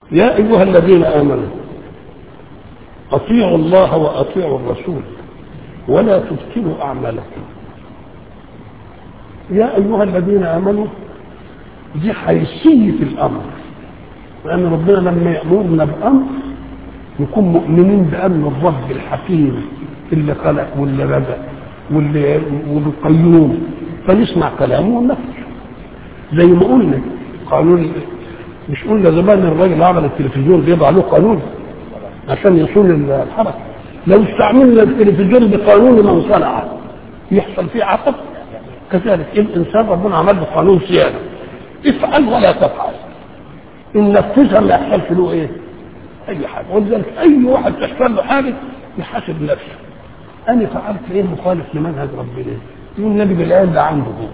يا أيها الذين آمنوا أطيعوا الله وأطيعوا الرسول ولا تبطلوا أعمالكم يا أيها الذين آمنوا دي حيثية الأمر لأن ربنا لما يأمرنا بأمر نكون مؤمنين بأن الرب الحكيم اللي خلق واللي رزق واللي والقيوم فنسمع كلامه وننفذ زي ما قلنا قانون مش قلنا زمان الراجل عمل التلفزيون بيضع له قانون عشان يصون الحركه لو استعملنا التلفزيون بقانون من صنعه يحصل فيه عطب كذلك الانسان ربنا عمل له قانون صيانه افعل ولا تفعل ان نفذها ما يحصلش له ايه؟ اي حاجه ولذلك اي واحد تحصل له حاجه يحاسب نفسه انا فعلت ايه مخالف لمنهج ربنا يقول النبي بالعين ده عنده هو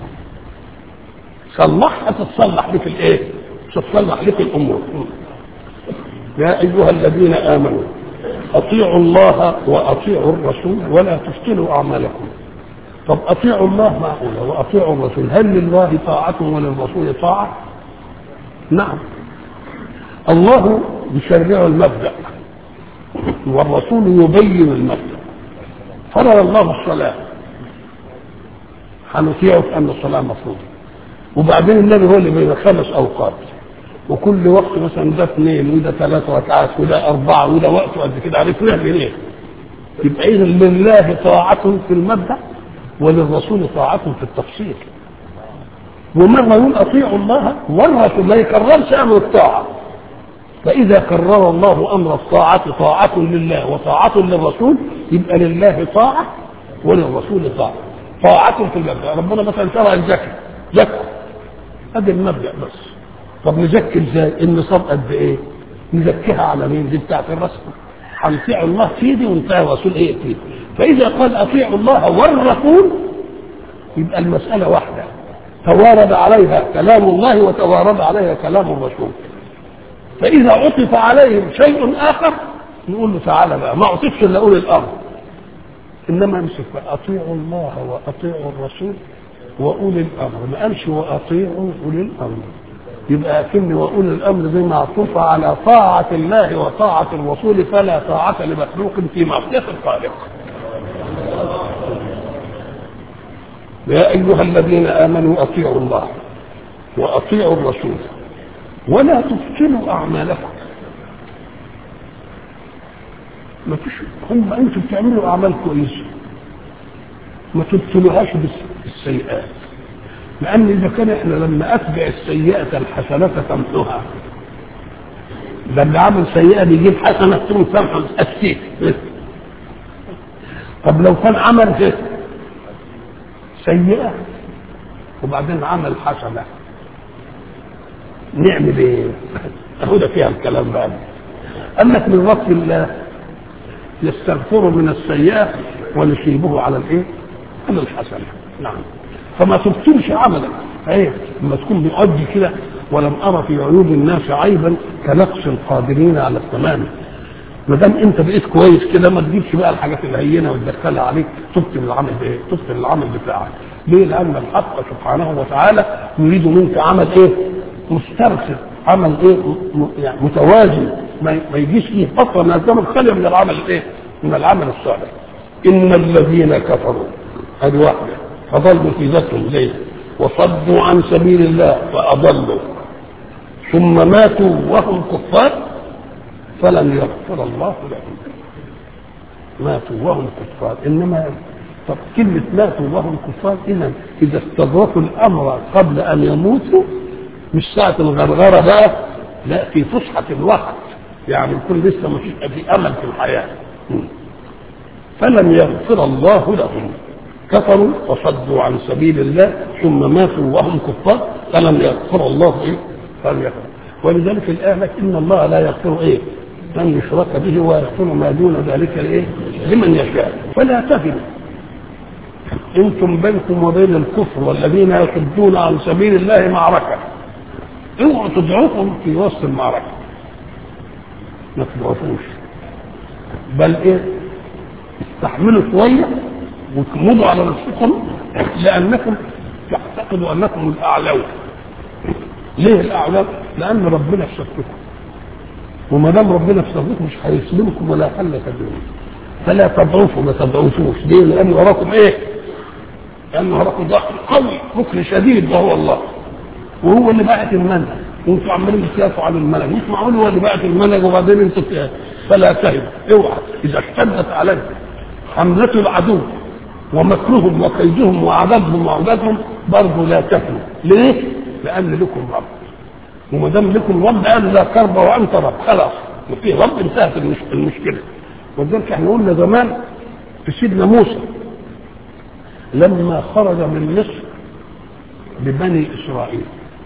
صلحها تتصلح لك الايه؟ تتصلح لك الامور يا ايها الذين امنوا اطيعوا الله واطيعوا الرسول ولا تفتنوا اعمالكم طب اطيعوا الله معقوله واطيعوا الرسول هل لله طاعه وللرسول طاعه؟ نعم الله يشرع المبدا والرسول يبين المبدا فرض الله الصلاه هنطيعه في ان الصلاه مفروضه وبعدين النبي هو اللي بين خمس اوقات وكل وقت مثلا ده اثنين وده ثلاث ركعات وده اربعه وده وقت قد كده عرفناه منين؟ يبقى اذا لله طاعة في المبدا وللرسول طاعة في التفصيل. ومرة يقول اطيعوا الله والرسول ما يكررش امر الطاعة. فاذا كرر الله امر الطاعة طاعة لله وطاعة للرسول يبقى لله طاعة وللرسول طاعة. طاعة في المبدا، ربنا مثلا شرع الزكاة، زكاة. هذا المبدا بس. طب نزكي ازاي؟ النصاب قد ايه؟ نزكيها على مين؟ دي بتاعت الرسول. هنطيع الله في دي ونطيع الرسول ايه في دي. فاذا قال اطيعوا الله والرسول يبقى المساله واحده. توارد عليها كلام الله وتوارد عليها كلام الرسول. فاذا عطف عليهم شيء اخر نقول له تعالى بقى ما عطفش الا اولي الامر. انما امسك بقى اطيعوا الله واطيعوا الرسول واولي الامر ما قالش واطيعوا اولي الامر. يبقى أكن وأولي الأمر دي معطوفة على طاعة الله وطاعة الرسول فلا طاعة لمخلوق في معصية الخالق. يا أيها الذين آمنوا أطيعوا الله وأطيعوا الرسول ولا تفتنوا أعمالكم. ما فيش هم أنتم بتعملوا أعمال كويسة. ما تبطلوهاش بالسيئات. لأن إذا كان إحنا لما أتبع السيئة الحسنة تمحوها ده اللي عمل سيئة بيجيب حسنة تقوم تمحو السيء طب لو كان عمل سيئة وبعدين عمل حسنة نعمل ايه؟ اهو ده فيها الكلام بقى قال لك من وقت الله يستغفر من السيئة ونصيبه على الايه؟ على الحسنة نعم فما تبطلش عملك ايه لما تكون مؤدي كده ولم ارى في عيوب الناس عيبا كنقص القادرين على التمام ما دام انت بقيت كويس كده ما تجيبش بقى الحاجات الهينه وتدخلها عليك تبطل العمل بايه؟ تبطل العمل بتاعك. ليه؟ لان الحق سبحانه وتعالى يريد منك عمل ايه؟ مسترسل، عمل ايه؟ يعني متوازن ما يجيش فيه فتره من الزمن خاليه من العمل الايه؟ من العمل الصالح. ان الذين كفروا هذه واحده فضلوا في ذاتهم ليه وصدوا عن سبيل الله فأضلوا ثم ماتوا وهم كفار فلن يغفر الله لهم ماتوا وهم كفار انما طب كلمة ماتوا وهم كفار إذا إذا استدركوا الأمر قبل أن يموتوا مش ساعة الغرغرة بقى لا في فسحة الوقت يعني يكون لسه مش في أمل في الحياة فلن يغفر الله لهم كفروا وصدوا عن سبيل الله ثم ماتوا وهم كفار فلم يغفر الله ايه؟ فلم يغفر ولذلك الآية لك إن الله لا يغفر ايه؟ من يشرك به ويغفر ما دون ذلك الايه؟ لمن يشاء فلا تهنوا انتم بينكم وبين الكفر والذين يصدون عن سبيل الله معركة اوعوا تضعفهم في وسط المعركة ما تضعفوش بل ايه استحملوا شويه وتمضوا على نفسكم لانكم تعتقدوا انكم الاعلون ليه الاعلون؟ لان ربنا شفتكم وما دام ربنا في صدركم مش هيسلمكم ولا حل تدعون فلا تضعفوا ما تضعفوش ليه؟ لان وراكم ايه؟ لان وراكم ضغط قوي ركن شديد وهو الله وهو اللي بعت المنهج وانتوا عمالين بتياسوا على المنهج مش معقول هو اللي بعت المنهج وبعدين انتوا فيها فلا تهنوا اوعى اذا اشتدت عليكم حملة العدو ومكرهم وكيدهم وعذابهم وعبادهم برضه لا تهنوا ليه؟ لان لكم رب وما دام لكم رب قال لا كرب وانت رب خلاص وفي رب انتهت المش- المشكله ولذلك احنا قلنا زمان في سيدنا موسى لما خرج من مصر ببني اسرائيل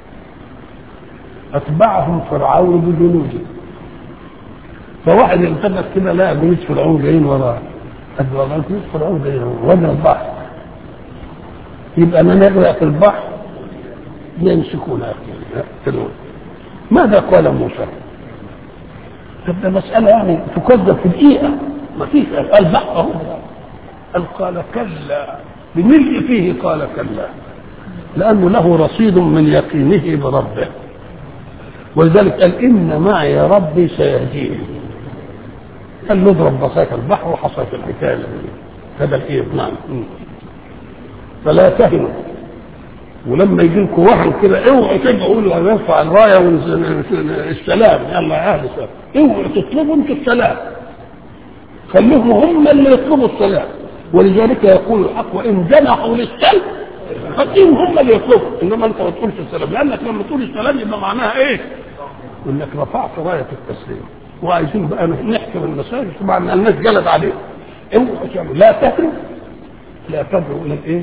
اتبعهم فرعون بجنوده فواحد التفت كده لقى جنود فرعون جايين وراه قال له والله جنود فرعون جايين وجه البحر يبقى انا نغرق في البحر يمسكونا يقتلون ماذا قال موسى؟ طب ده مسألة يعني تكذب في دقيقة ما فيش قال بحر اهو قال قال كلا بملء فيه قال كلا لأنه له رصيد من يقينه بربه ولذلك قال إن معي ربي سيهدين قال له اضرب بصاك البحر وحصلت الحكاية هذا الإيه نعم فلا تهنوا ولما يجي لكم وهن كده اوعوا تبقوا قولوا نرفع الرايه والسلام يلا يا اهل السلام اوعوا تطلبوا انتوا السلام خليهم هم اللي يطلبوا السلام ولذلك يقول الحق وان جنحوا للسلم خليهم هم اللي يطلبوا انما انت ما تقولش السلام لانك لما تقول السلام يبقى معناها ايه؟ انك رفعت رايه التسليم وعايزين بقى نحكم المساجد طبعا الناس جلد عليهم اوعوا تعملوا لا تهنوا لا تدعوا الى الايه؟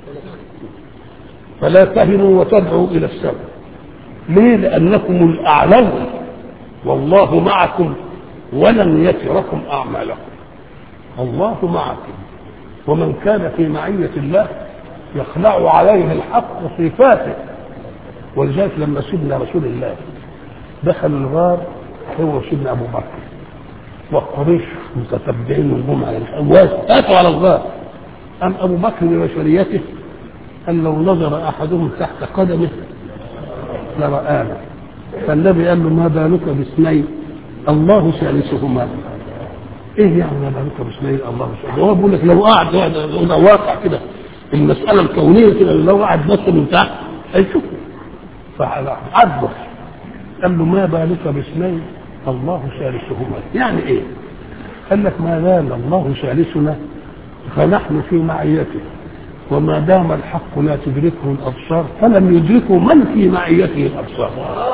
فلا تهنوا وتدعوا الى السبب ليه لانكم الاعلون والله معكم ولن يتركم اعمالكم الله معكم ومن كان في معية الله يخلع عليه الحق صفاته ولذلك لما سيدنا رسول الله دخل الغار هو سيدنا ابو بكر وقريش متتبعين وهم على الحواس اتوا على الغار ام ابو بكر ببشريته قال لو نظر احدهم تحت قدمه لرآنا فالنبي قال له ما بالك باثنين الله ثالثهما ايه يعني ما بالك باثنين الله ثالثهما هو بيقول لك لو قعد ده واقع كده المساله الكونيه كده لو قعد بس من تحت هيشوفه فعبر قال له ما بالك باثنين الله ثالثهما يعني ايه؟ قال لك ما دام الله ثالثنا فنحن في معيته وما دام الحق لا تدركه الابصار فلم يدركه من في معيته الابصار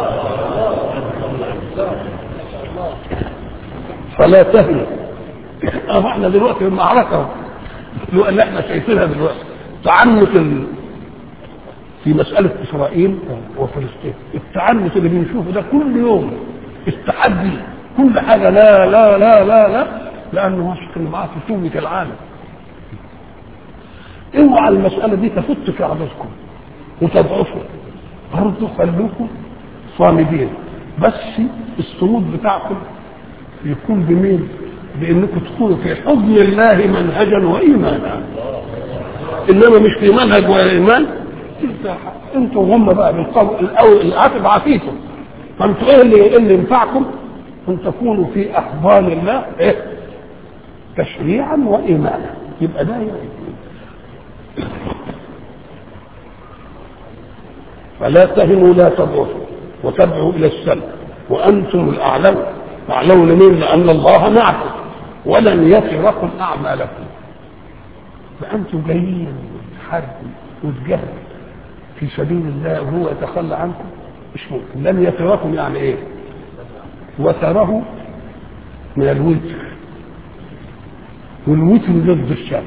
فلا تهنوا احنا دلوقتي في المعركه اللي احنا شايفينها دلوقتي تعنت ال... في مسألة إسرائيل وفلسطين التعنت اللي بنشوفه ده كل يوم التحدي كل حاجة لا لا لا لا لا لأنه واثق إن معاه فتوة العالم اوعى المسألة دي تفت في عددكم وتضعفوا برضه خلوكم صامدين بس الصمود بتاعكم يكون بمين؟ بانكم تكونوا في حضن الله منهجا وايمانا انما مش في منهج ولا ايمان انتوا وهم بقى بالقول الاول العاتب عافيتم فانتوا ايه اللي إيه اللي ينفعكم؟ ان تكونوا في احضان الله ايه؟ تشريعا وايمانا يبقى ده يعني فلا تهنوا لا تضعفوا وتدعوا الى السلم وانتم الاعلون تعلمون مين لان الله معكم ولن يتركم اعمالكم فانتم جايين تحاربوا وتجاهدوا في سبيل الله وهو يتخلى عنكم مش ممكن لن يتركم يعني ايه وتره من الوتر والوتر ضد الشفع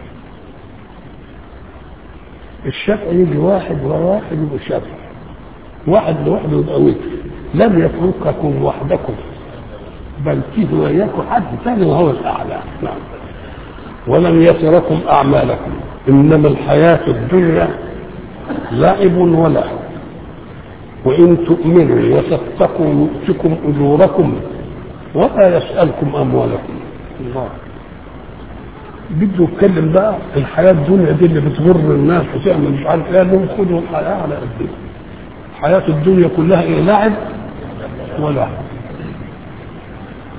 الشفع يجي واحد وواحد يبقى شفع واحد لوحده يبقى وتر لم يترككم وحدكم بل فيه وإياكم حد ثاني وهو الأعلى نعم ولم يتركم أعمالكم إنما الحياة الدنيا لعب ولهو وإن تؤمنوا وتتقوا يؤتكم أجوركم ولا يسألكم أموالكم الله بده يتكلم بقى الحياة الدنيا دي اللي بتغر الناس وتعمل مش عارف ايه لهم خدوا الحياة على قدهم حياة الدنيا كلها ايه لعب ولهو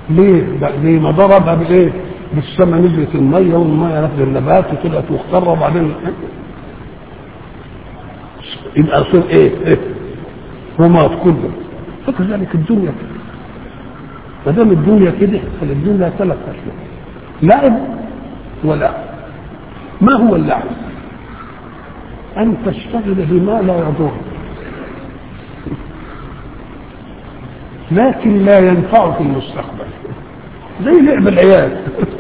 ليه؟ ده زي ما ضربها بالايه؟ بالسما نزلت الميه والميه نزل النبات وطلعت مختره وبعدين يبقى يصير ايه؟ ايه؟ رماد كله فكذلك الدنيا كده ما دام الدنيا كده فالدنيا ثلاث اشياء لعب ولعب ما هو اللعب؟ أن تشتغل بما لا يضر لكن لا ينفع في المستقبل زي لعب العيال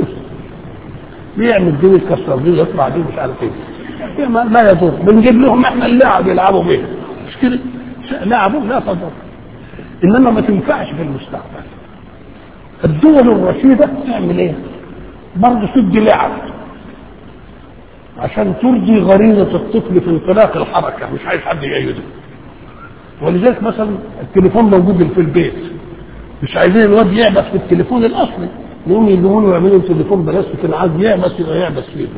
بيعمل دي يكسر دي يطلع دي مش عارف ايه ما لا يضر بنجيب لهم احنا اللعب يلعبوا بيه مش كده لعبوا لا تضر انما ما تنفعش في المستقبل الدول الرشيده تعمل ايه؟ برضه تدي لعب عشان ترضي غريزه الطفل في انطلاق الحركه مش عايز حد يأيده ولذلك مثلا التليفون موجود في البيت مش عايزين الواد يعبس في التليفون الاصلي يقوم يجيبوا له يعملوا تليفون بلاستيك انا عايز يعبس يبقى يعبس فيه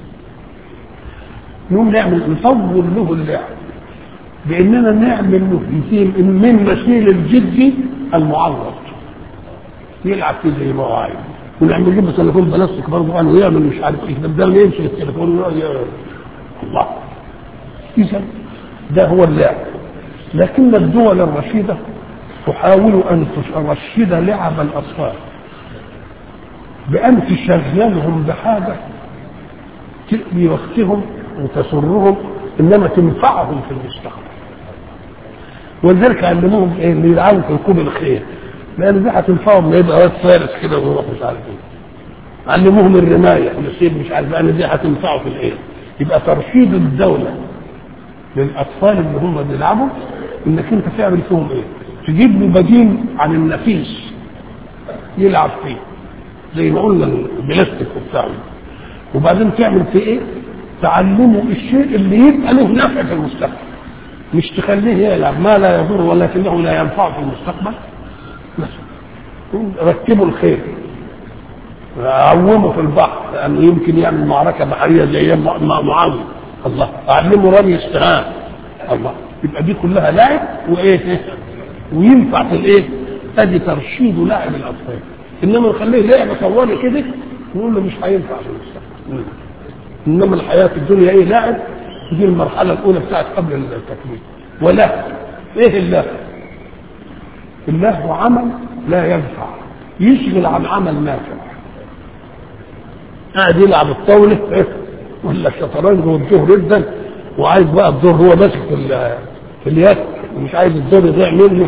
نقوم نعمل نطور له اللعب باننا نعمل له مثيل من مثيل الجد المعرض يلعب فيه زي ما هو عايز ونعمل له تليفون بلاستيك برضه عنه ويعمل مش عارف ايه ده بدل ما يمسك التليفون الله اذا ده هو اللعب لكن الدول الرشيده تحاول ان ترشد لعب الاطفال بان تشغلهم بحاجه تقضي وقتهم وتسرهم انما تنفعهم في المستقبل ولذلك علموهم ايه اللي يلعبوا في ركوب الخيل لان دي هتنفعهم ما يبقى واد فارس كده ويروح مش عارف ايه علموهم الرمايه والسيب مش عارف لان دي هتنفعه في الايه يبقى ترشيد الدوله للاطفال اللي هم بيلعبوا انك انت تعمل فيهم ايه تجيب له بديل عن النفيس يلعب فيه زي ما قلنا البلاستيك وبتاع وبعدين تعمل فيه ايه تعلمه الشيء اللي يبقى له نفع في المستقبل مش تخليه يلعب ما لا يضر ولكنه لا ينفع في المستقبل ركبوا الخير عوموا في البحر لانه يمكن يعمل معركه بحريه زي ايام معاويه الله اعلموا رمي السهام الله يبقى دي كلها لعب وايه وينفع في الايه ادي ترشيد لاعب الاطفال انما نخليه لعبه طوالي كده نقول له مش هينفع في المستقبل انما الحياه في الدنيا ايه لاعب دي المرحله الاولى بتاعت قبل التكوين ولا ايه الله الله عمل لا ينفع يشغل عن عمل نافع قاعد يلعب الطاوله إيه؟ ولا الشطرنج والدور جدا وعايز بقى الدور هو ماسك في في اليد ومش عايز الدور يضيع منه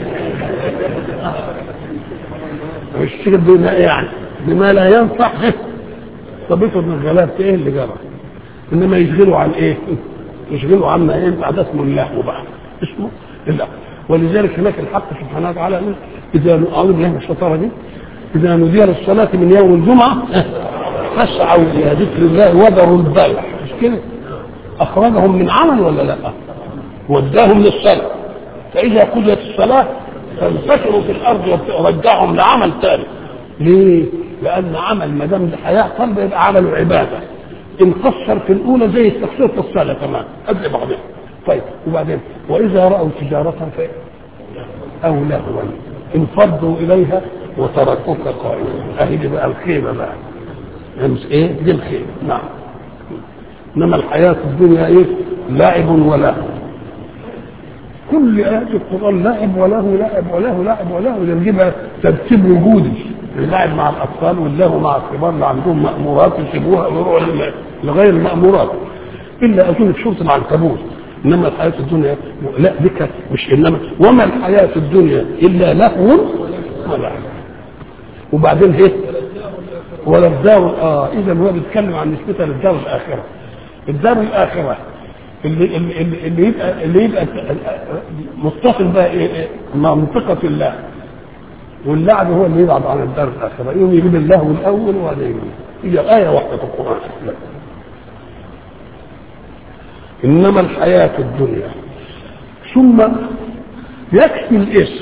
ويشتغل بما يعني بما لا ينفع طب افرض انك غلبت ايه اللي جرى انما يشغلوا عن ايه يشغلوا عما ينفع ده اسمه اللهو بقى اسمه اللهو ولذلك هناك الحق سبحانه وتعالى اذا اعوذ بالله من الشطاره دي اذا نودي للصلاه من يوم الجمعه فاسعوا الى ذكر الله وذروا البيع مش كده اخرجهم من عمل ولا لا وداهم للصلاه فاذا قضيت الصلاه فانتشروا في الارض ورجعهم لعمل ثاني ليه؟ لان عمل ما دام الحياه طلب يبقى عمله عباده ان قصر في الاولى زي التقصير في الصلاه كمان قبل بعضها طيب وبعدين واذا راوا تجاره ف او لهوا انفضوا اليها وتركوك قائما اهي دي بقى الخيمه بقى امس ايه دي الخيمه نعم انما الحياه الدنيا ايه لعب ولهو كل آيات القرآن لعب وله لعب وله لعب وله ده نجيبها ترتيب وجودي اللعب مع الأطفال واللهو مع الكبار اللي عندهم مأمورات يسيبوها ويروحوا لغير المأمورات إلا أظن في سورة العنكبوت إنما الحياة الدنيا لا بك مش إنما وما الحياة الدنيا إلا لهو ولعب وبعدين ايه ولا الدار اه اذا هو بيتكلم عن نسبتها للدار الاخره الدار الاخره اللي اللي, اللي يبقى اللي يبقى متصل بقى إيه إيه منطقه الله واللعب هو اللي يلعب عن الدار الاخره يوم يجيب اللهو الاول وبعدين هي ايه واحده في القران انما الحياه الدنيا ثم يكفي الاسم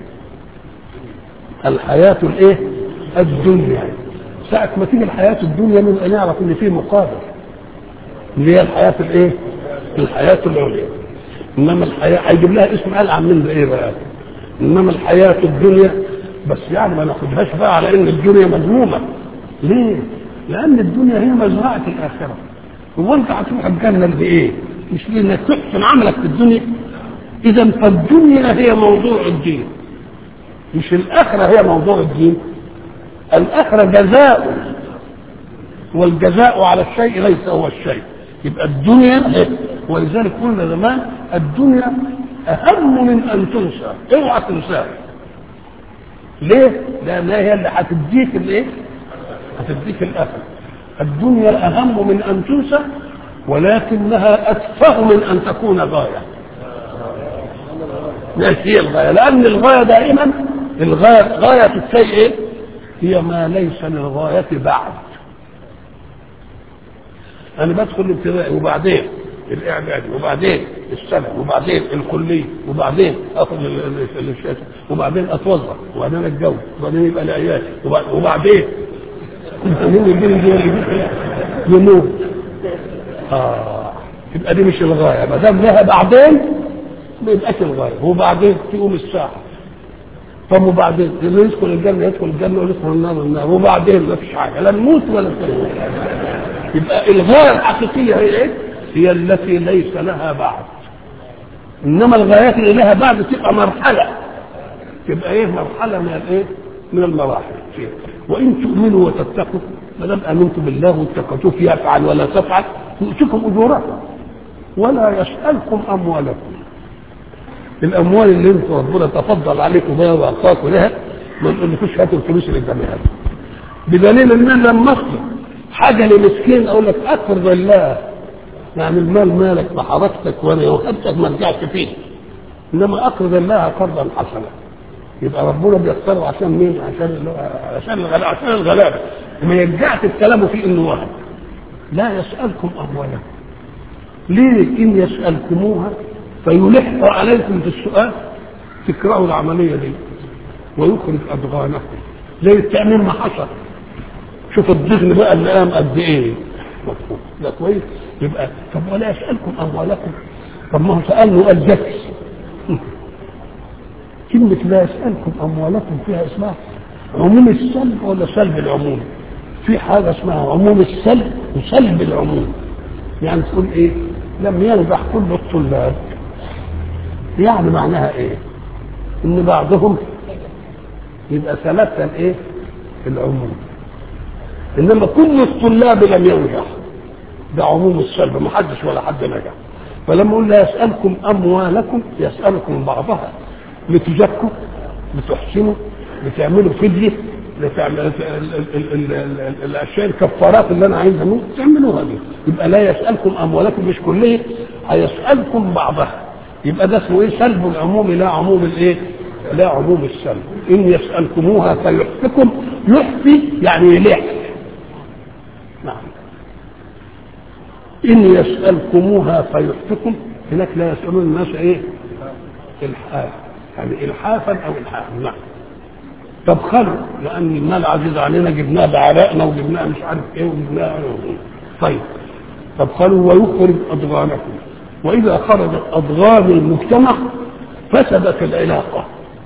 الحياه الايه الدنيا ساعة ما تيجي الحياة الدنيا نبقى نعرف ان في مقابل اللي هي الحياة الايه؟ الحياة العليا انما الحياة هيجيب لها اسم قال عاملين ايه بقى؟ انما الحياة الدنيا بس يعني ما ناخدهاش بقى على ان الدنيا مذمومه ليه؟ لان الدنيا هي مزرعه الاخره هو انت هتروح الجنه بايه؟ مش لانك تحسن عملك في الدنيا اذا فالدنيا هي موضوع الدين مش الاخره هي موضوع الدين الاخره جزاء والجزاء على الشيء ليس هو الشيء يبقى الدنيا ولذلك قلنا زمان الدنيا اهم من ان تنسى اوعى تنساها ليه؟ لانها هي اللي هتديك الايه؟ هتديك الاخره الدنيا اهم من ان تنسى ولكنها اتفه من ان تكون غايه ليش هي الغايه؟ لان الغايه دائما الغايه غايه الشيء ايه؟ هي ما ليس للغايه بعد انا بدخل الابتدائي وبعدين الاعدادي وبعدين السنه وبعدين الكليه وبعدين اخذ الشهاده وبعدين اتوظف وبعدين اتجوز وبعدين يبقى لي عيال وبعدين مين يجي يموت اه يبقى دي مش الغايه ما دام لها بعدين ما يبقاش الغايه وبعدين تقوم الساعه طب وبعدين اللي يدخل الجنه يدخل الجنه واللي يدخل النار النار وبعدين ما فيش حاجه لا نموت ولا نموت يبقى الغايه الحقيقيه هي ايه؟ هي التي ليس لها بعد انما الغايات اللي لها بعد تبقى مرحله تبقى ايه مرحله من الايه؟ من المراحل فيها. وان تؤمنوا وتتقوا ما دام امنتم بالله واتقيتوه يفعل ولا تفعل يؤتكم اجوركم ولا يسالكم اموالكم الاموال اللي انتم ربنا تفضل عليكم بها واعطاكم لها ما نقولكوش هاتوا الفلوس اللي جمعها بدليل ان انا لما اخطب حاجه لمسكين اقول لك اقرض الله يعني المال مالك بحركتك وانا وهبتك ما رجعت فيه انما اقرض الله قرضا حسنا يبقى ربنا بيختاره عشان مين؟ عشان عشان الغلابه عشان الغلابه ما يرجعش الكلام في انه وهم لا يسالكم اموالكم ليه ان يسالكموها فيلح عليكم في السؤال تكرهوا العمليه دي ويخرج اضغانكم زي التامين ما حصل شوف الضغن بقى اللي قام قد ايه مفهوم ده كويس يبقى طب ولا يسالكم اموالكم طب ما هو سالني قال زكي كلمة لا يسألكم أموالكم فيها اسمها عموم السلب ولا سلب العموم؟ في حاجة اسمها عموم السلب وسلب العموم. يعني تقول إيه؟ لم ينجح كل الطلاب. يعني معناها إيه؟ إن بعضهم يبقى سلبت الإيه؟ العموم. إنما كل الطلاب لم ينجح. ده عموم السلب ما حدش ولا حد نجح. فلما اقول لا يسألكم أموالكم يسألكم بعضها لتزكوا لتحسنوا لتعملوا فدية لتعمل الاشياء الكفارات اللي انا عايزها منكم تعملوها دي يبقى لا يسالكم اموالكم مش كلها هيسالكم بعضها يبقى ده اسمه ايه سلب العموم لا عموم الايه لا عموم السلب ان يسالكموها فيحفكم يحفي يعني يلح نعم ان يسالكموها فيحفكم هناك لا يسالون الناس ايه الحاف يعني الحافا او الحافا نعم طب خلوا لان المال عزيز علينا جبناه بعرقنا وجبناه مش عارف ايه وجبناه طيب طب خلوا ويخرج اضغانكم واذا خرجت اضغان المجتمع فسدت العلاقه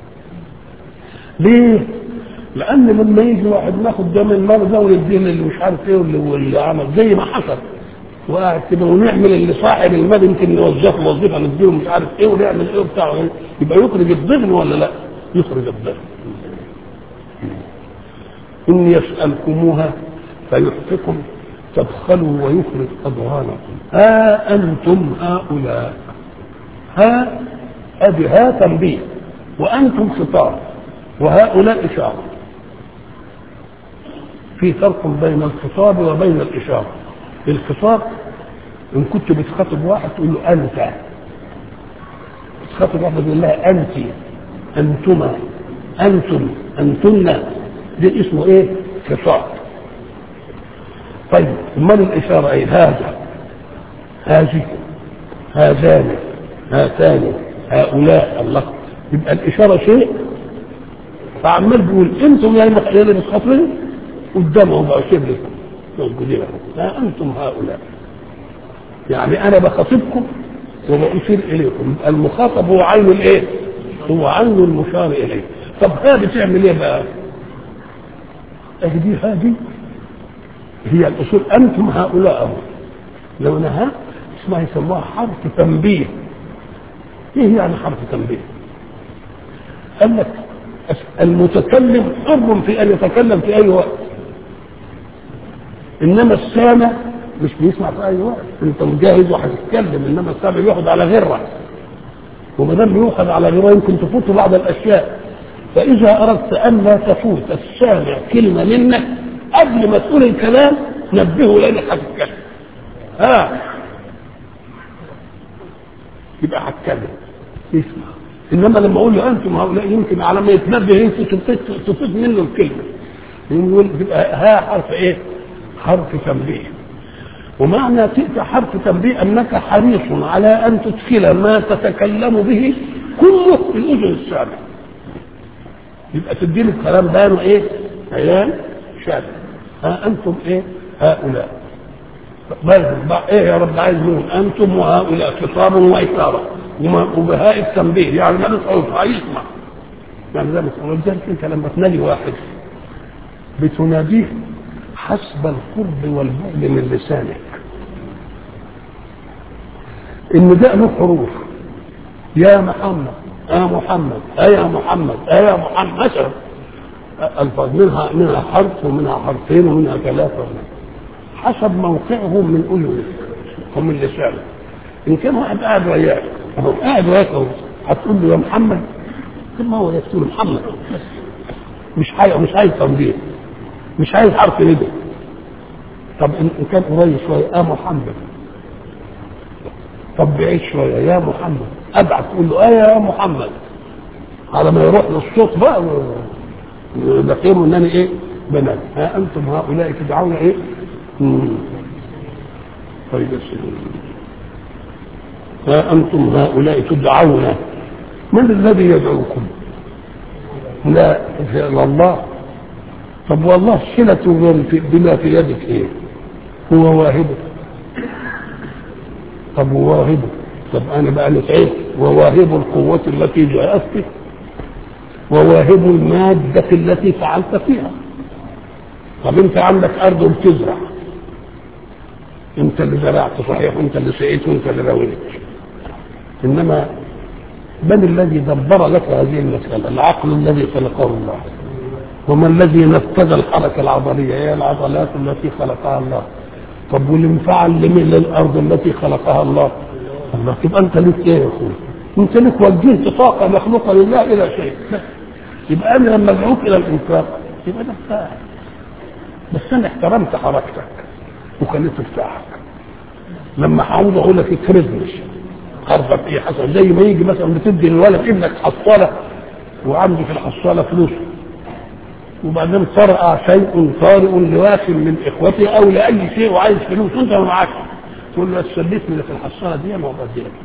ليه؟ لان لما يجي واحد ناخد دم المال ده ونديه اللي مش عارف ايه واللي, واللي عمل زي ما حصل وقاعد كده ونعمل اللي صاحب المال يمكن نوظفه وظيفه نديله مش عارف ايه ونعمل ايه وبتاع يبقى يخرج الضغن ولا لا؟ يخرج الضغن. ان يسالكموها فيحفكم تبخلوا ويخرج اضغانكم ها انتم هؤلاء ها ادي ها تنبيه وانتم خطاب وهؤلاء اشاره في فرق بين الخطاب وبين الاشاره الخطاب ان كنت بتخاطب واحد تقول له انت بتخاطب واحد تقول لها انت انتما انتم انتن دي اسمه ايه خطاب طيب امال الاشاره ايه هذا هذه هذان هاتان هؤلاء الله يبقى الاشاره شيء فعمال بيقول انتم يا اللي بتخاطبين قدامهم بقى شبه موجودين لا انتم هؤلاء يعني انا بخاطبكم وبأشير اليكم المخاطب هو عين الايه؟ هو عين المشار اليه طب ها بتعمل ايه بقى؟ دي هذه هي الاصول انتم هؤلاء أهو. لو نهى اسمها يسموها حرف تنبيه ايه يعني حرف تنبيه؟ قال لك المتكلم حر في ان يتكلم في اي وقت انما السامع مش بيسمع في اي وقت انت مجهز وهتتكلم انما السامع بياخد على غره وما دام بيؤخذ على غره يمكن تفوت بعض الاشياء فاذا اردت ان لا تفوت السامع كلمه منك قبل ما تقول الكلام نبهه لانك هتتكلم ها يبقى هتكلم يسمع انما لما اقول له انتم هؤلاء يمكن على ما يتنبه يمكن تفيد منه الكلمه يقول يبقى ها حرف ايه؟ حرف تنبيه ومعنى تأتي حرف تنبيه انك حريص على ان تدخل ما تتكلم به كله في الاذن السامع يبقى تديله الكلام بيان ايه؟ بيان شامل ها انتم ايه؟ هؤلاء بقى ايه يا رب عايز منهم انتم وهؤلاء خطاب واشاره وبهاء التنبيه يعني ما نسأل هيسمع يعني زي ما ولذلك انت لما تنادي واحد بتناديه حسب القرب والبعد من لسانك النداء له حروف يا محمد يا محمد يا محمد يا محمد مثلا الفاظ منها منها حرف ومنها حرفين ومنها ثلاثه حسب موقعهم من اذنك ومن لسانك ان كان واحد قاعد وياك اهو قاعد وياك اهو هتقول له يا محمد ثم هو يقول محمد بس مش عايز مش عايز تنبيه مش عايز حرف ندى طب ان كان قريب شويه يا محمد طب بعيد شويه يا محمد ابعد تقول له ايه يا محمد على ما يروح للصوت بقى يقيموا ان انا ايه بنات ها انتم هؤلاء تدعون ايه مم. طيب يا سيدي ها انتم هؤلاء تدعون من الذي يدعوكم لا الا الله طب والله صلة بما في يدك ايه هو واهبه طب وواهبه طب انا بقى نتعب وواهب القوة التي جاءت بك وواهب المادة التي فعلت فيها طب انت عندك ارض بتزرع انت اللي زرعت صحيح وانت اللي سقيت وانت اللي رويت انما من الذي دبر لك هذه المسألة العقل الذي خلقه الله وما الذي نفذ الحركة العضلية هي العضلات التي خلقها الله طب والانفعال لمن للأرض التي خلقها الله الله تبقى أنت لك إيه يا أخوي أنت لك وجهت طاقة مخلوقة لله إلى شيء يبقى أنا لما أدعوك إلى الإنفاق يبقى ده بتاعك بس أنا احترمت حركتك وخليت بتاعك لما هعوز أقول لك اكرزني حرفك إيه حصل زي ما يجي مثلا بتدي للولد ابنك حصالة وعنده في الحصالة فلوس وبعدين طرأ شيء طارئ لواحد من اخوته او لاي شيء وعايز فلوس وانت ما معكش تقول له سلفني في الحصاله دي ما بدي لك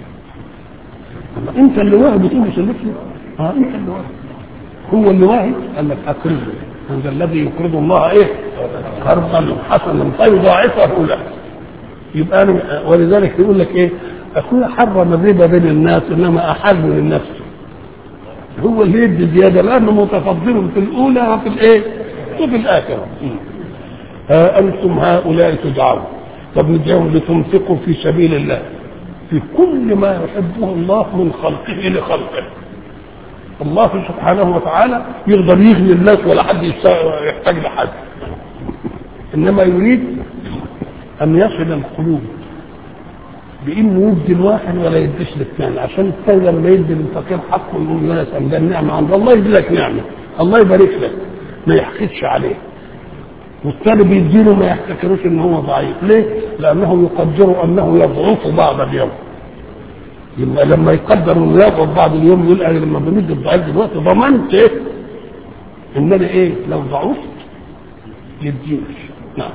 انت اللي واهب بتقول سلفني اه انت اللي واهب هو اللي واهب قال لك اقرضه هذا الذي يقرض الله ايه قرضا حسنا فيضاعفه له يبقى انا ولذلك يقول لك ايه اخويا حرم الربا بين الناس انما احل للنفس هو اللي يدي زياده لانه متفضل في الاولى وفي الايه؟ وفي الاخره. ها انتم هؤلاء تدعون طب ندعوهم لتنفقوا في سبيل الله في كل ما يحبه الله من خلقه لخلقه. الله سبحانه وتعالى يقدر يغني الناس ولا حد يحتاج لحد. انما يريد ان يصل القلوب بانه يدي الواحد ولا يديش للثاني عشان الثاني لما يدي للفقير حقه يقول له يا ده النعمه عند الله يدي لك نعمه الله يبارك لك ما يحقدش عليه والثاني بيديله ما يحتكروش ان هو ضعيف ليه؟ لانه يقدر انه يضعف بعض اليوم يبقى لما يقدر انه يضعف بعض اليوم يقول انا لما بمد الضعيف دلوقتي ضمنت ايه؟ ان انا ايه؟ لو ضعفت يديني نعم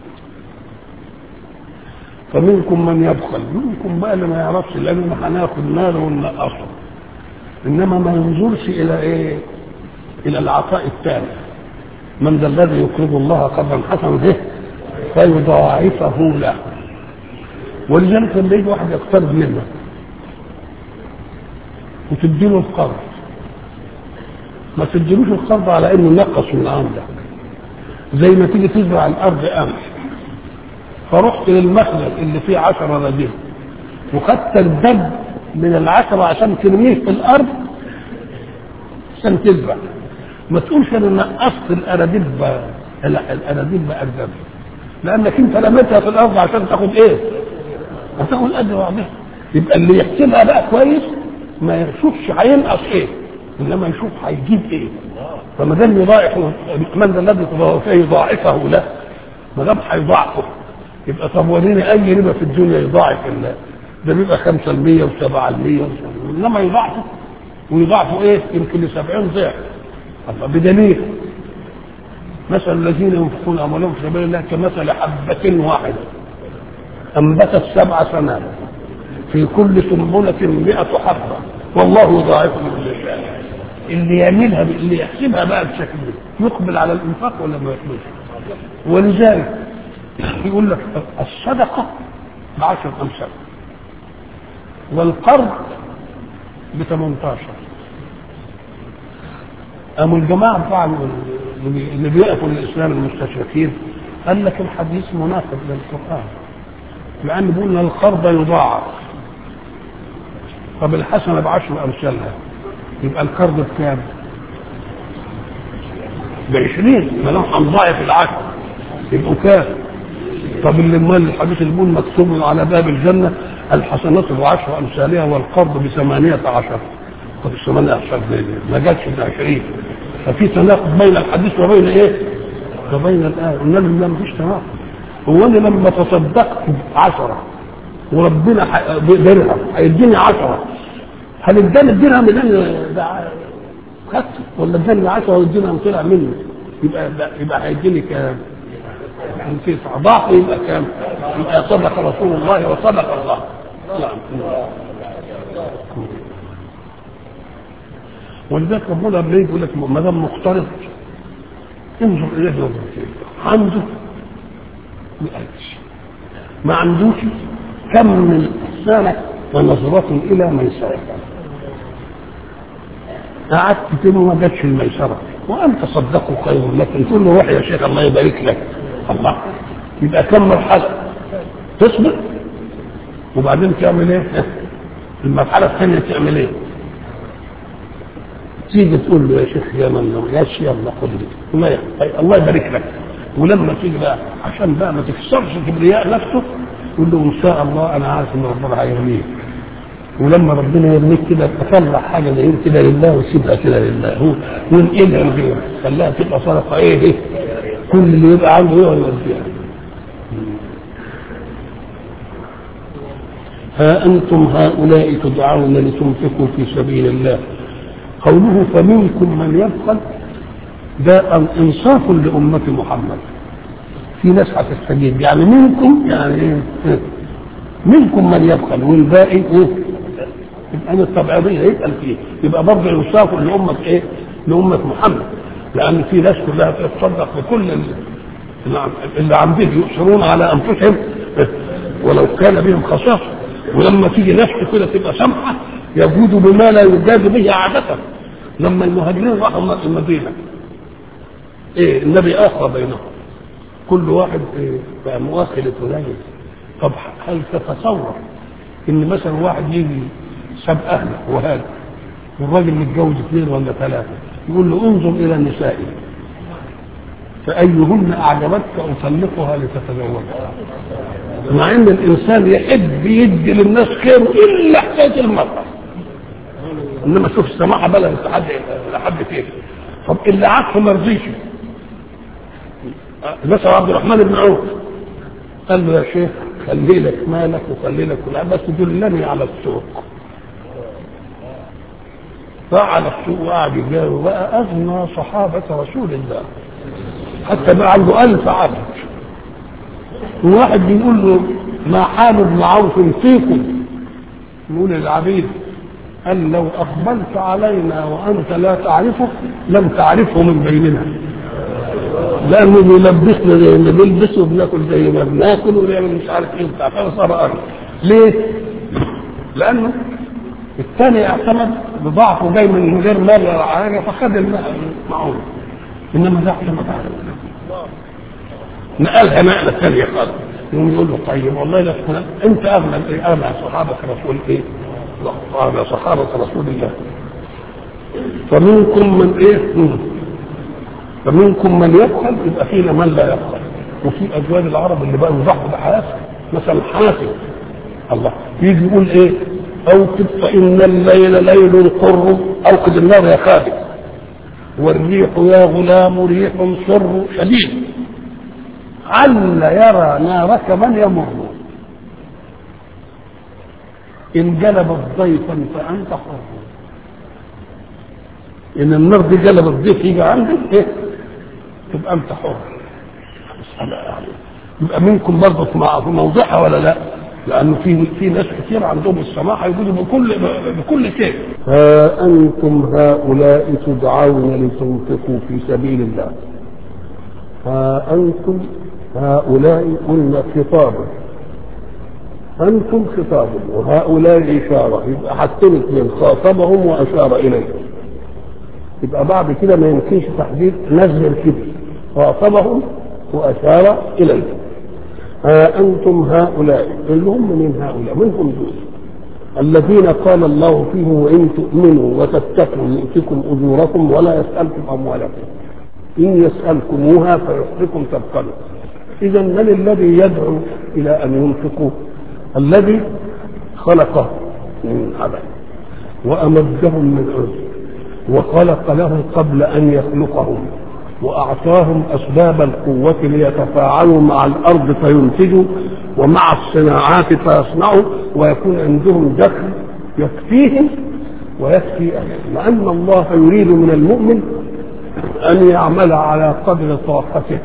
فمنكم من يبخل منكم بقى اللي ما يعرفش لان هناخد ماله وننقصه انما ما ينظرش الى ايه الى العطاء التام من ذا الذي يقرض الله قرضا حسنا به فيضاعفه له ولذلك لما يجي واحد يقترض منك وتديله القرض ما تديلوش القرض على انه نقص من عندك زي ما تيجي تزرع الارض قمح فرحت للمخزن اللي فيه عشرة رديف وخدت الدب من العشرة عشان ترميه في الارض عشان تزرع ما تقولش انا نقصت الاناديب الاناديب باجداد لانك انت رميتها في الارض عشان تاخد ايه؟ هتاخد قد بعضها يبقى اللي يحسبها بقى كويس ما يشوفش هينقص ايه انما يشوف هيجيب ايه فما دام يضاعف من ذا الذي يضاعفه له ما دام هيضاعفه يبقى طب وريني اي ربا في الدنيا يضاعف الله ده بيبقى 5% و7% انما يضاعفه ويضاعفه ايه يمكن ل 70 ضعف الله بدليل مثل الذين ينفقون اموالهم في سبيل الله كمثل حبة واحدة انبتت سبع سنابل في كل سنبلة مئة حبة والله يضاعف من يشاء اللي يعملها اللي يحسبها بقى بالشكل ده يقبل على الانفاق ولا ما يقبلش ولذلك يقول لك الصدقة بعشر أمثال والقرض ب 18 قاموا الجماعة بتاع اللي بيقفوا للإسلام المستشرقين قال لك الحديث مناسب للقرآن لأن بيقول القرض يضاعف طب الحسنة بعشر أمثالها يبقى القرض بكام؟ بعشرين ما لو هنضاعف العشر يبقوا كام؟ طب اللي امال الحديث اللي بيقول مكتوب على باب الجنة الحسنات بعشر أمثالها والقرض بثمانية عشر طب الثمانية عشر ما جاتش بعشرين ففي تناقض بين الحديث وبين ايه؟ وبين الآية النبي لا مفيش تناقض هو انا لما تصدقت بعشرة وربنا درهم هيديني عشرة هل اداني الدرهم اللي انا خدته ولا اداني 10 والدرهم طلع مني يبقى يبقى هيديني كام؟ يعني في ضعف يبقى كام؟ يبقى صدق رسول الله وصدق الله نعم ولذلك ربنا لما يقول لك ما دام مقترض انظر اليه نظرتين عنده بألف ما عندوش كم من إحسانك ونظرة إلى ميسرك قعدت تاني ما جاتش الميسرة وأن تصدقوا خير لكن تقول له روح يا شيخ الله يبارك لك الله يبقى كم مرحلة تصبر وبعدين تعمل ايه؟ المرحلة الثانية تعمل ايه؟ تيجي تقول له يا شيخ يا من يا شيخ يلا خد لي الله الله يبارك لك ولما تيجي بقى عشان بقى ما تكسرش كبرياء نفسه يقول له ان شاء الله انا عارف ان ربنا هيرميك ولما ربنا يرميك كده تطلع حاجه زي كده لله وسيبها كده لله هو وانقلها لغيره خليها تبقى صدقه ايه ايه كل اللي يبقى عنده يقعد يوديها ها انتم هؤلاء تدعون لتنفقوا في سبيل الله قوله فمنكم من يبخل ده انصاف لأمة محمد في ناس هتستجيب يعني منكم يعني ايه منكم من يبخل والباقي ايه يبقى انا الطبيعية يسأل فيه يبقى برضه انصاف لأمة ايه لأمة محمد لأن في ناس كلها تتصدق بكل اللي عندهم يؤثرون على أنفسهم ولو كان بهم خصاصة ولما تيجي نفسه كده تبقى سمحة يجود بما لا يجاد به عادة لما المهاجرين راحوا المدينة ايه النبي اخر بينهم كل واحد إيه بقى مؤخر فلان طب هل تتصور ان مثلا واحد يجي ساب اهله وهذا والراجل متجوز اثنين ولا ثلاثه يقول له انظر الى النساء فايهن اعجبتك اطلقها لتتزوجها مع ان الانسان يحب يدي للناس خير الا حكايه المراه انما شوف السماحه بلغت لحد لحد فين طب اللي عكسه ما رضيش مثلا عبد الرحمن بن عوف قال له يا شيخ خلي لك مالك وخلي لك كل بس دلني على السوق راح على السوق وقعد يجاوب بقى اغنى صحابه رسول الله حتى بقى عنده ألف عبد وواحد بيقول له ما حال ابن عوف فيكم يقول العبيد قال لو أقبلت علينا وأنت لا تعرفه لم تعرفه من بيننا لأنه بيلبسنا زي ما بيلبس وبناكل زي ما بناكل ونعمل مش عارف إيه بتاع فصار أرض ليه؟ لأنه الثاني اعتمد بضعفه جاي من غير مال ولا حاجه فخد المعونه انما ده احنا ما تعرف نقلها نقله ثانيه خالص يقوم يقول له طيب والله لا انت اغنى اغنى صحابه رسول ايه؟ اغنى صحابه رسول الله فمنكم من ايه؟ فمنكم من يبخل يبقى فينا من لا يبخل وفي ازواج العرب اللي بقوا يضحوا بحياته مثلا حاتم الله يجي يقول ايه؟ اوقد فان الليل ليل قر اوقد النار يا خالد والريح يا غلام ريح سر شديد عل يرى نارك من يمر إن جلبت ضيفا فأنت حر إن النار دي جلبت ضيف يجي عندك إيه؟ تبقى أنت حر مسألة يعني يبقى منكم برضه في موضعها ولا لا؟ لأنه في في ناس كثير عندهم السماحة يقولوا بكل بكل شيء. ها أنتم هؤلاء تدعون لتنفقوا في سبيل الله. ها أنتم هؤلاء قلنا خطابا أنتم خطاب وهؤلاء إشارة يبقى حطوا اثنين خاطبهم وأشار إليهم يبقى بعد كده ما يمكنش تحديد نزل كده خاطبهم وأشار إليهم ها أنتم هؤلاء اللي هم من هؤلاء منهم دول الذين قال الله فيهم وإن تؤمنوا وتتقوا يؤتكم أجوركم ولا يسألكم أموالكم إن يسألكموها فيحركم تبخلوا إذا من الذي يدعو إلى أن ينفقوا الذي خلقه من عدم وأمدهم من عز وخلق لهم قبل أن يخلقهم وأعطاهم أسباب القوة ليتفاعلوا مع الأرض فينتجوا ومع الصناعات فيصنعوا ويكون عندهم دخل يكفيهم ويكفي أهلهم لأن الله يريد من المؤمن أن يعمل على قدر طاقته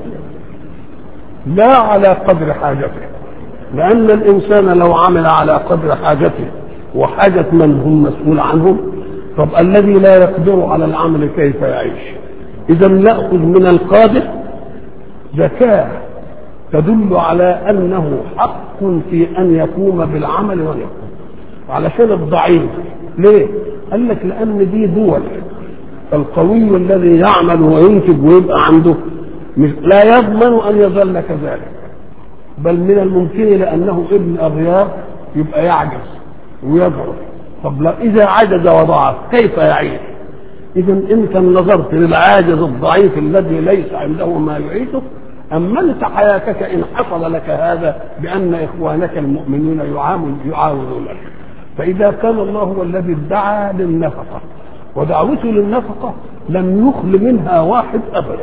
لا على قدر حاجته لأن الإنسان لو عمل على قدر حاجته وحاجة من هم مسؤول عنهم طب الذي لا يقدر على العمل كيف يعيش إذا نأخذ من القادر زكاة تدل على أنه حق في أن يقوم بالعمل ويقوم علشان الضعيف ليه؟ قال لك لأن دي دول القوي الذي يعمل وينتج ويبقى عنده لا يضمن أن يظل كذلك بل من الممكن لأنه ابن أغيار يبقى يعجز ويضعف طب لا إذا عجز وضعف كيف يعيش إذا أنت نظرت للعاجز الضعيف الذي ليس عنده ما يعيشه أمنت حياتك إن حصل لك هذا بأن إخوانك المؤمنين يعاونونك فإذا كان الله هو الذي ادعى للنفقة ودعوته للنفقة لم يخل منها واحد أبدا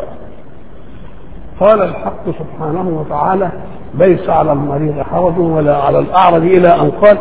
قال الحق سبحانه وتعالى ليس على المريض حرج ولا على الأعرج إلى أن قال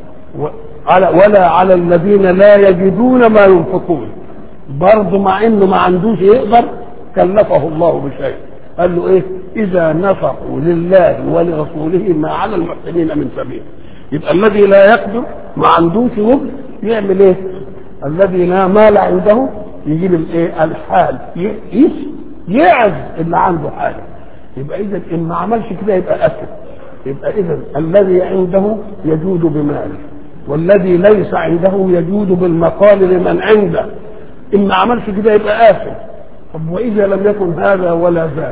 ولا على الذين لا يجدون ما ينفقون برضه مع انه ما عندوش يقدر كلفه الله بشيء قال له ايه اذا نفقوا لله ولرسوله ما على المحسنين من سبيل يبقى الذي لا يقدر ما عندوش وجه يعمل ايه الذي لا مال عنده يجيب الايه الحال يقيس يعز اللي عنده حاجه يبقى اذا ان ما عملش كده يبقى اسد يبقى اذا الذي عنده يجود بماله والذي ليس عنده يجود بالمقال لمن عنده ان ما عملش كده يبقى آثم طب واذا لم يكن هذا ولا ذاك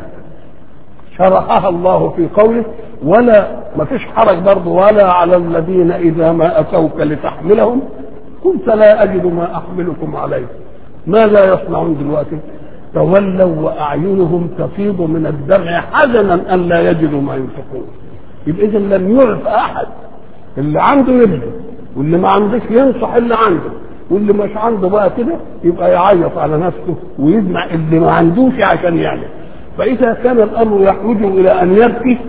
شرحها الله في قوله ولا ما فيش حرج برضه ولا على الذين اذا ما اتوك لتحملهم قلت لا اجد ما احملكم عليه ماذا يصنعون دلوقتي تولوا واعينهم تفيض من الدمع حزنا ان لا يجدوا ما ينفقون يبقى اذا لم يعرف احد اللي عنده يبدو واللي ما عندك ينصح اللي عنده واللي مش عنده بقى كده يبقى يعيط على نفسه ويجمع اللي ما عندوش عشان يعمل فاذا كان الامر يحوج الى ان يبكي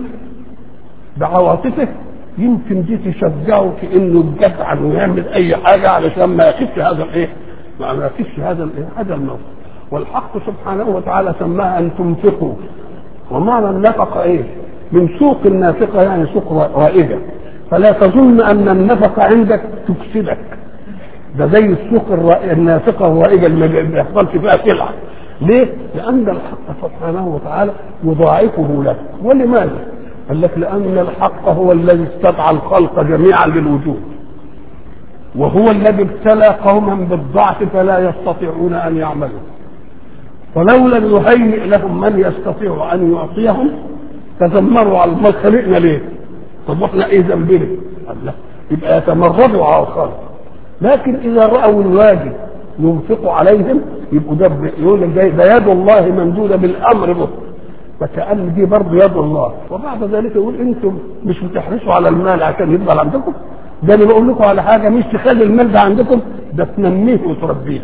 بعواطفه يمكن دي تشجعه في انه يجدع ويعمل اي حاجه علشان ما يخفش هذا الايه؟ ما يخفش هذا الايه؟ هذا الموقف والحق سبحانه وتعالى سماها ان تنفقوا ومعنى النفقه ايه؟ من سوق النافقه يعني سوق رائجه فلا تظن ان النفقه عندك تفسدك ده زي السوق النافقه الرائجه اللي ما بيحصلش فيها سلعه ليه؟ لان الحق سبحانه وتعالى يضاعفه لك ولماذا؟ قال لك لان الحق هو الذي استدعى الخلق جميعا للوجود وهو الذي ابتلى قوما بالضعف فلا يستطيعون ان يعملوا فلولا يهيئ لهم من يستطيع ان يعطيهم تذمروا على ما خلقنا ليه؟ طب واحنا ايه ذنبنا؟ الله يبقى يتمردوا على الخلق لكن اذا راوا الواجب ينفق عليهم يبقوا ده يقول لك ده يد الله ممدوده بالامر به فكأن دي برضه يد الله وبعد ذلك يقول انتم مش بتحرصوا على المال عشان يفضل عندكم ده انا بقول لكم على حاجه مش تخلي المال ده عندكم ده تنميه وتربيه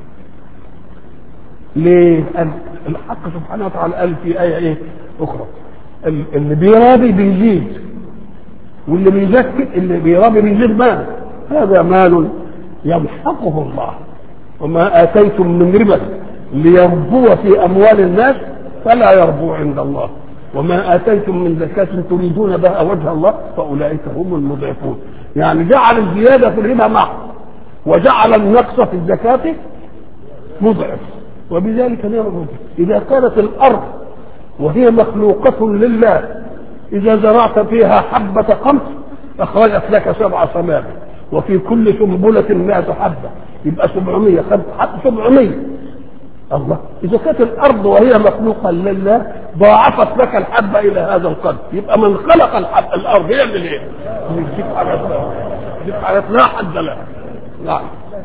ليه؟ قال الحق سبحانه وتعالى قال في آية إيه؟ أخرى اللي بيرابي بيزيد واللي بيزكي اللي بيرابي بيزيد مال هذا مال يمحقه الله وما آتيتم من ربا ليربو في أموال الناس فلا يربو عند الله وما آتيتم من زكاة تريدون بها وجه الله فأولئك هم المضعفون يعني جعل الزيادة في الربا معه وجعل النقص في الزكاة مضعف وبذلك نعم إذا كانت الأرض وهي مخلوقة لله إذا زرعت فيها حبة قمح أخرجت لك سبع سماء وفي كل سنبلة مائة حبة يبقى 700 خد حب 700 الله إذا كانت الأرض وهي مخلوقة لله ضاعفت لك الحبة إلى هذا القدر يبقى من خلق الحب الأرض يعمل إيه؟ يجيب حاجات يجيب حاجات لا حد لها نعم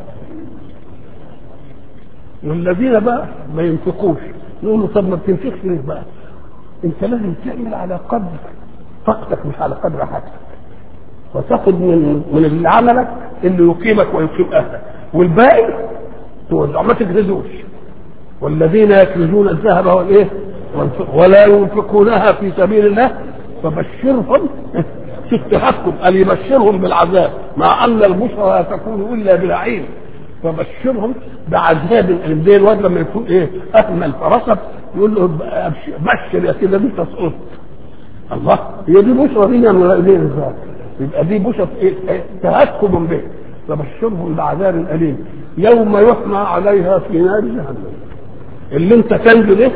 والذين بقى ما ينفقوش نقول له طب ما بتنفقش ليه بقى؟ انت لازم تعمل على قدر طاقتك مش على قدر حاجتك وتاخد من من اللي عملك اللي يقيمك ويقيم اهلك والباقي توزع ما تجهزوش والذين يكنزون الذهب والايه ولا ينفقونها في سبيل الله فبشرهم في التهكم قال يبشرهم بالعذاب مع ان البشرى لا تكون الا بلعين فبشرهم بعذاب الدين الواد لما يكون ايه اهمل فرصب يقول له بشر يا سيدي انت سقطت الله هي دي بشرى دي ولا دي ازاي يبقى دي بشرى ايه تهكم به فبشرهم بعذاب اليم يوم يحمى عليها في نار جهنم اللي انت كنز ده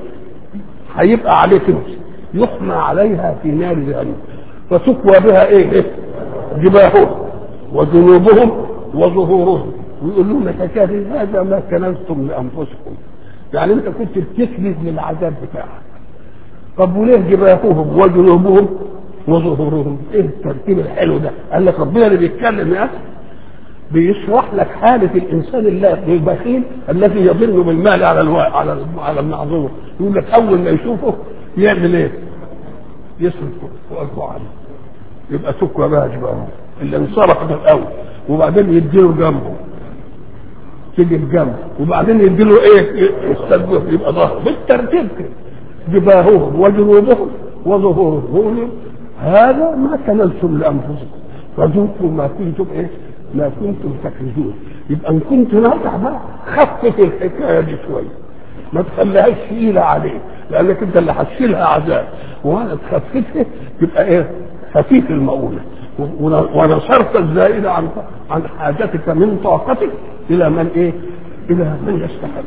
هيبقى عليه كنز يحمى عليها في نار جهنم فتكوى بها ايه, إيه؟ جباههم وجنوبهم وظهورهم ويقول لهم حكايه هذا ما كنزتم لانفسكم يعني انت كنت بتكنز للعذاب بتاعك طب وليه جباههم وجنوبهم وظهورهم ايه الترتيب الحلو ده قال لك ربنا اللي بيتكلم يا بيشرح لك حالة الإنسان البخيل الذي يظن بالمال على الوا... على على المعذور يقول لك أول ما يشوفه يعمل إيه؟ يصرف وقفه عنه يبقى تكوى بقى جباههم اللي انصرف من الأول وبعدين يديله جنبه تيجي الجنب وبعدين يديله ايه يستدبه يبقى ظهره بالترتيب كده جباههم وجنوبهم وظهورهم هذا ما كنزتم لانفسكم فذوقوا ما كنتم ايه ما كنتم تكنزون يبقى ان كنت ناجح بقى خفف الحكايه دي شويه ما تخليهاش ثقيله عليك لانك انت اللي هتشيلها عذاب وانا تخففها تبقى ايه خفيف المؤونه ونصرت الزائد عن عن حاجتك من طاقتك الى من ايه؟ الى من يستحق.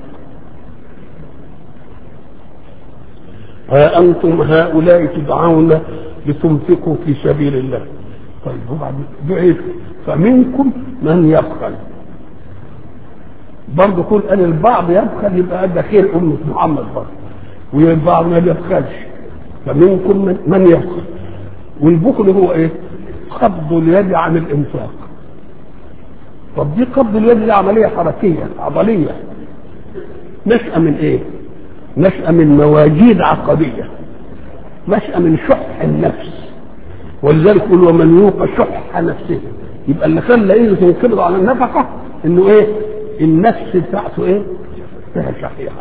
ها انتم هؤلاء تدعون لتنفقوا في سبيل الله. طيب وبعد دعيت فمنكم من يبخل. برضه كل ان البعض يبخل يبقى ده خير امه محمد برضه. والبعض ما يبخلش. فمنكم من, من يبخل. والبخل هو ايه؟ قبض اليد عن الانفاق طب دي قبض اليد دي عمليه حركيه عضليه نشأة من ايه؟ نشأة من مواجيد عقدية نشأة من شح النفس ولذلك يقول ومن يوق شح نفسه يبقى اللي خلى ايه تنقبض على النفقة انه ايه؟ النفس بتاعته ايه؟ فيها شحيحة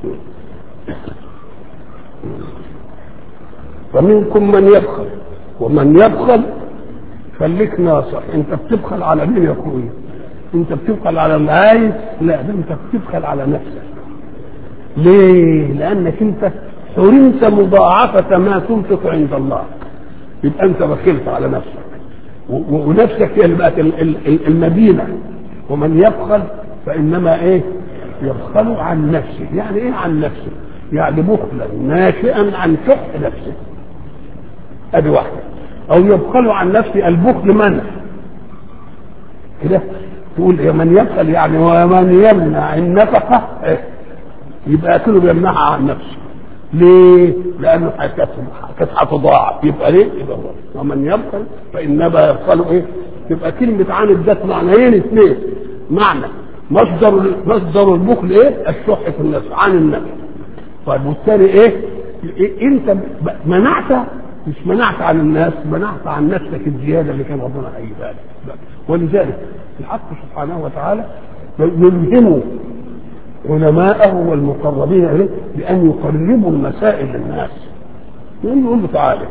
فمنكم من يبخل ومن يبخل خليك ناصح انت بتبخل على مين يا اخويا انت بتبخل على العايز لا ده انت بتبخل على نفسك ليه لانك انت حرمت مضاعفة ما تنفق عند الله يبقى انت بخلت على نفسك ونفسك هي اللي بقت المدينة ومن يبخل فانما ايه يبخل عن نفسه يعني ايه عن نفسه يعني بخلا ناشئا عن شح نفسه ادي واحده او يبخل عن نفسه البخل منع كده تقول يا من يبخل يعني ومن يمنع النفقه إيه؟ يبقى كله بيمنعها عن نفسه ليه؟ لانه كانت هتضاعف يبقى ليه؟ يبقى هو ومن يبخل فانما يبخل ايه؟ تبقى كلمه عن ذات معنيين اثنين معنى مصدر مصدر البخل ايه؟ الشح في النفس عن النفس طيب والثاني ايه؟ إيه؟ انت منعت مش منعت عن الناس منعت عن نفسك الزياده اللي كان ربنا هيجيبها لك ولذلك الحق سبحانه وتعالى يلهمه علماءه والمقربين اليه بان يقربوا المسائل للناس يعني يقول له تعالى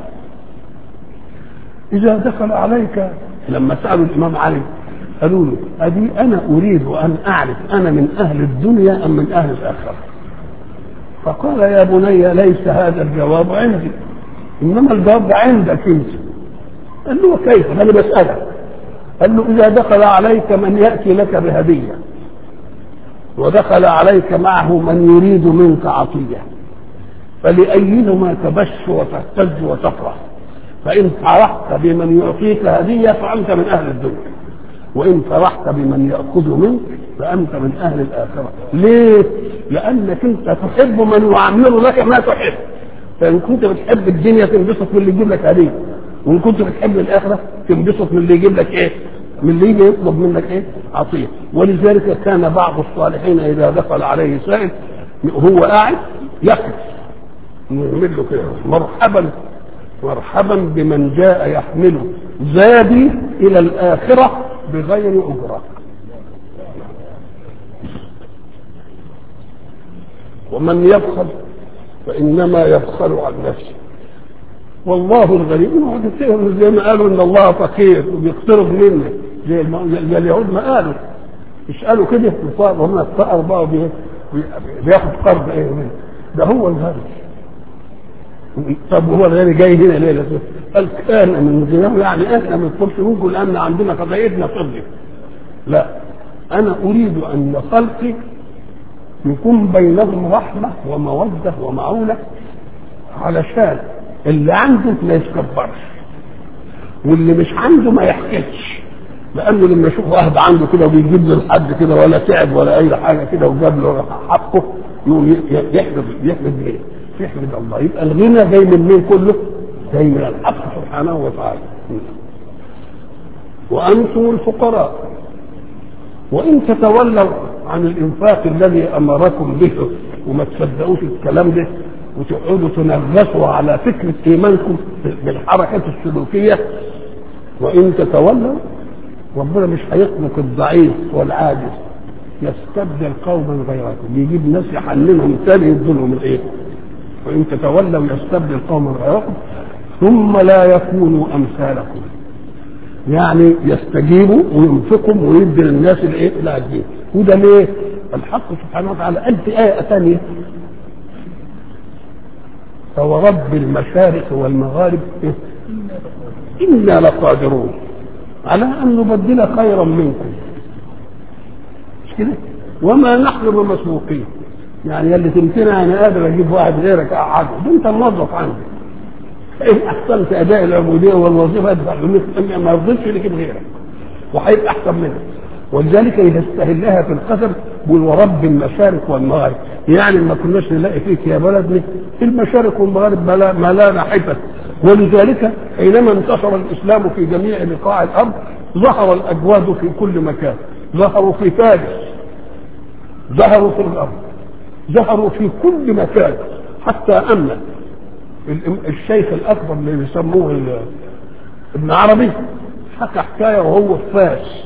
اذا دخل عليك لما سالوا الامام علي قالوا له ادي انا اريد ان اعرف انا من اهل الدنيا ام من اهل الاخره فقال يا بني ليس هذا الجواب عندي انما الجواب عندك انت قال له كيف انا بسالك قال له اذا دخل عليك من ياتي لك بهديه ودخل عليك معه من يريد منك عطيه فلايهما تبش وتهتز وتفرح فان فرحت بمن يعطيك هديه فانت من اهل الدنيا وان فرحت بمن ياخذ منك فانت من اهل الاخره ليه لانك انت تحب من يعامله لك ما تحب فان كنت بتحب الدنيا تنبسط من اللي يجيب لك هديه وان كنت بتحب الاخره تنبسط من اللي يجيب لك ايه من اللي يجي يطلب منك ايه عطيه ولذلك كان بعض الصالحين اذا دخل عليه سائل هو قاعد يقف يعمل له كده مرحبا مرحبا بمن جاء يحمل زادي الى الاخره بغير اجره ومن يبخل فانما يبخل عن نفسه والله الغني زي ما قالوا ان الله فقير وبيقترض منه زي, زي اليهود ما قالوا مش قالوا كده هم الفقر بقى بياخد قرض ايه منه ده هو الغني طب هو الغني جاي هنا ليه قال كان من غناه يعني احنا ما نطلبش منكم لان عندنا قضيتنا فضلت لا انا اريد ان خلقي يكون بينهم رحمه وموده ومعونه علشان اللي عنده ما يتكبرش واللي مش عنده ما يحكيش لانه لما يشوف واحد عنده كده وبيجيب له لحد كده ولا تعب ولا اي حاجه كده وجاب له حقه يقوم يحمد يحمد ليه؟ يحمد الله يبقى الغنى جاي من مين كله؟ جاي من الحق سبحانه وتعالى وانتم الفقراء وان تتولوا عن الانفاق الذي امركم به وما تصدقوش الكلام ده وتقعدوا تنغصوا على فكره ايمانكم بالحركه السلوكيه وان تتولوا ربنا مش هيخلق الضعيف والعاجز يستبدل قوما غيركم يجيب ناس يحللهم تاني يدولهم الايه وان تتولوا يستبدل قوما غيركم ثم لا يكونوا امثالكم يعني يستجيبوا وينفقوا ويدي للناس الايه العاجزين وده ليه؟ الحق سبحانه وتعالى قال في ايه ثانيه فورب المشارق والمغارب إنا لقادرون على أن نبدل خيرا منكم مش كده وما نحن بمسبوقين يعني اللي تمتنع انا قادر اجيب واحد غيرك اقعده ده انت موظف عندي فان احسنت اداء العبوديه والوظيفه ادفع ما يرضيش يجيب غيرك وهيبقى احسن منك ولذلك يستهلها في القدر بيقول ورب المشارق والمغارب يعني ما كناش نلاقي فيك يا بلدنا المشارق والمغارب ملانا حفت ولذلك حينما انتشر الاسلام في جميع بقاع الارض ظهر الاجواد في كل مكان ظهروا في فارس ظهروا في الارض ظهروا في كل مكان حتى ان الشيخ الاكبر اللي بيسموه ابن عربي حكى حكايه وهو في فاس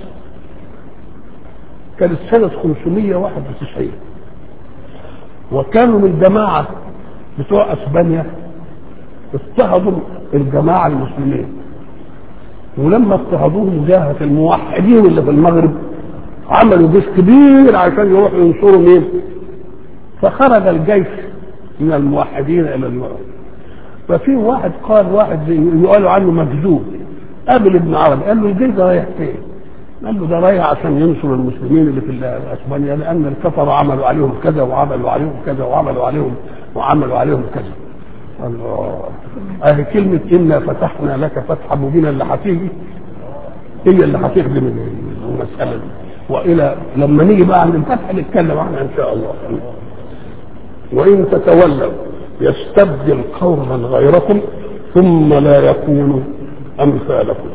كانت سنة 591 وكانوا من الجماعة بتوع اسبانيا اضطهدوا الجماعة المسلمين ولما اضطهدوهم جاهة الموحدين اللي في المغرب عملوا جيش كبير عشان يروحوا ينصروا مين؟ فخرج الجيش من الموحدين الى المغرب ففي واحد قال واحد يقالوا عنه مكذوب قابل ابن عربي قال له الجيش ده رايح فين؟ قال له ده رايح عشان ينصر المسلمين اللي في اسبانيا لان الكفر عملوا عليهم كذا وعملوا عليهم كذا وعملوا عليهم وعملوا عليهم كذا الله اهي كلمة إنا فتحنا لك فتحا مبينا اللي هتيجي هي اللي هتخدم المساله دي والى لما نيجي بقى عند الفتح نتكلم عنها ان شاء الله وان تتولوا يستبدل قوما غيركم ثم لا يكونوا امثالكم